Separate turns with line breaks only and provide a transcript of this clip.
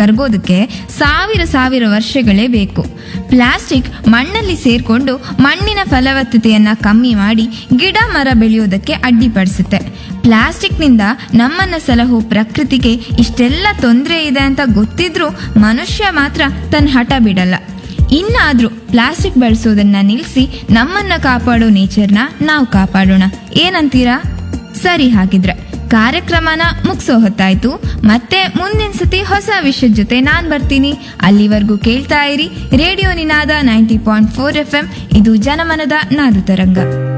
ಕರಗೋದಕ್ಕೆ ಸಾವಿರ ಸಾವಿರ ವರ್ಷಗಳೇ ಬೇಕು ಪ್ಲಾಸ್ಟಿಕ್ ಮಣ್ಣಲ್ಲಿ ಸೇರ್ಕೊಂಡು ಮಣ್ಣಿನ ಫಲವತ್ತತೆಯನ್ನ ಕಮ್ಮಿ ಮಾಡಿ ಗಿಡ ಮರ ಬೆಳೆಯೋದಕ್ಕೆ ಅಡ್ಡಿಪಡಿಸುತ್ತೆ ಪ್ಲಾಸ್ಟಿಕ್ನಿಂದ ನಮ್ಮನ್ನ ಸಲಹೋ ಪ್ರಕೃತಿಗೆ ಇಷ್ಟೆಲ್ಲ ತೊಂದರೆ ಇದೆ ಅಂತ ಗೊತ್ತಿದ್ರೂ ಮನುಷ್ಯ ಮಾತ್ರ ತನ್ನ ಹಠ ಬಿಡಲ್ಲ ಇನ್ನಾದ್ರೂ ಪ್ಲಾಸ್ಟಿಕ್ ಬಳಸೋದನ್ನ ನಿಲ್ಲಿಸಿ ನಮ್ಮನ್ನ ಕಾಪಾಡೋ ನೇಚರ್ನ ನಾವು ಕಾಪಾಡೋಣ ಏನಂತೀರಾ ಸರಿ ಹಾಗಿದ್ರೆ ಕಾರ್ಯಕ್ರಮನ ಮುಗಿಸೋ ಹೊತ್ತಾಯ್ತು ಮತ್ತೆ ಮುಂದಿನ ಸತಿ ಹೊಸ ವಿಷಯದ ಜೊತೆ ನಾನ್ ಬರ್ತೀನಿ ಅಲ್ಲಿವರೆಗೂ ಕೇಳ್ತಾ ಇರಿ radio Ninada ninety point four F M ಇದು ಜನಮನದ ನಾದು ತರಂಗ